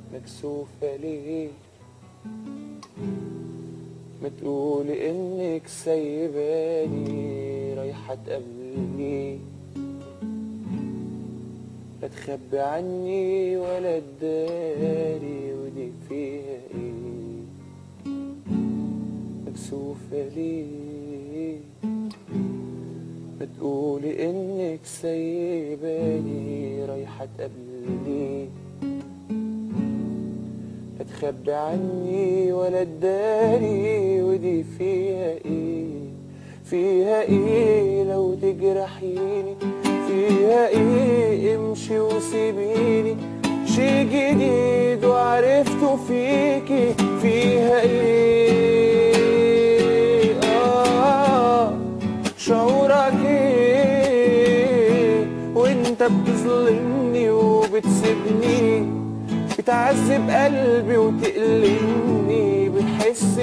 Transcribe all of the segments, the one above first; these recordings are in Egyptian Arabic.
مكسوفة ليه ما تقولي انك سايباني رايحة تقابلني لا تخبي عني ولا تداري ودي فيها ايه مكسوفة ليه ما تقولي انك سايباني رايحة تقابلني لا تخبي عني ولا تداري ودي فيها ايه فيها ايه لو تجرحيني فيها ايه امشي وسيبيني شي جديد وعرفته فيكي فيها ايه آه شعورك ايه وانت بتظلمني وبتسيبني بتعذب قلبي وتقلبني بتحس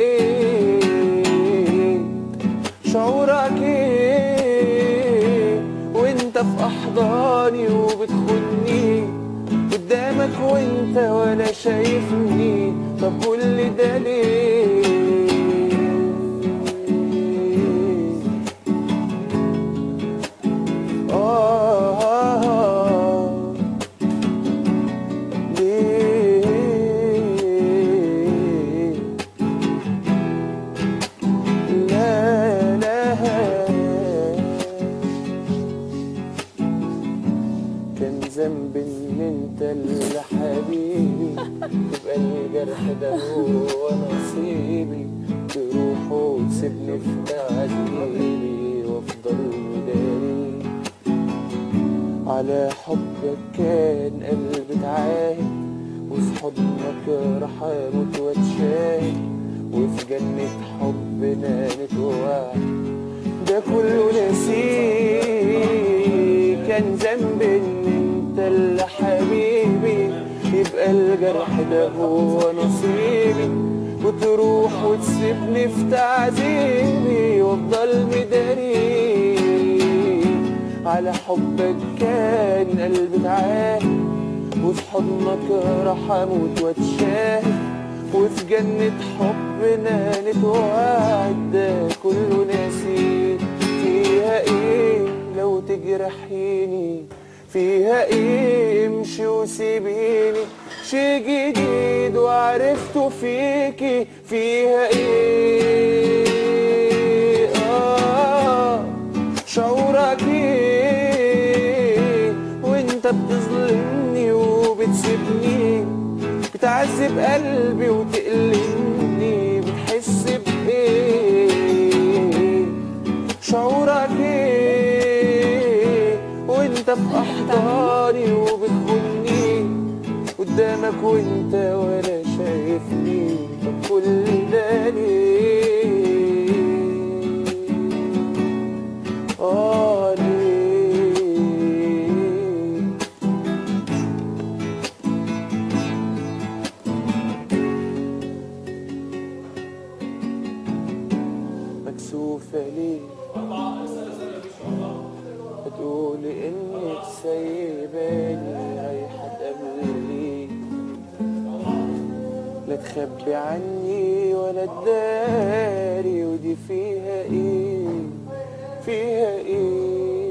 بايه شعورك ايه وانت في احضاني وبتخني قدامك وانت ولا شايفني طب كل ده ليه آه آه آه ليه لا لا كان ذنب ان انت اللي حبيبي تبقى الجرح ده هو نصيبي تروح وتسيبني في تعذيبي وافضل مداري على حبك كان قلبي اتعاهد وفي حضنك راح اموت واتشاهد وفي جنة حبنا نتوعد ده كله نسيه كان ذنب ان انت اللي حبيبي يبقى الجرح ده هو نصيبي وتروح وتسيبني في تعذيبي وافضل مداري على حبك كان قلبي اتعاهد وفي حضنك راح اموت واتشاهد وفي جنة حبنا نتوعد ده كله ناسي فيها ايه لو تجرحيني فيها ايه امشي وسيبيني شي جديد وعرفته فيكي فيها ايه آه شعورك ايه وانت بتظلمني وبتسيبني بتعذب قلبي وتقلبني بتحس بايه شعورك ايه وانت في احضاني وبتخني قدامك وانت ولا شايفني طب كل ده ليه اه ليه مكسوفة ليه بتقولي انك سايباني رايحة تقابلني لا تخبي عني ولا تداري ودي فيها ايه فيها ايه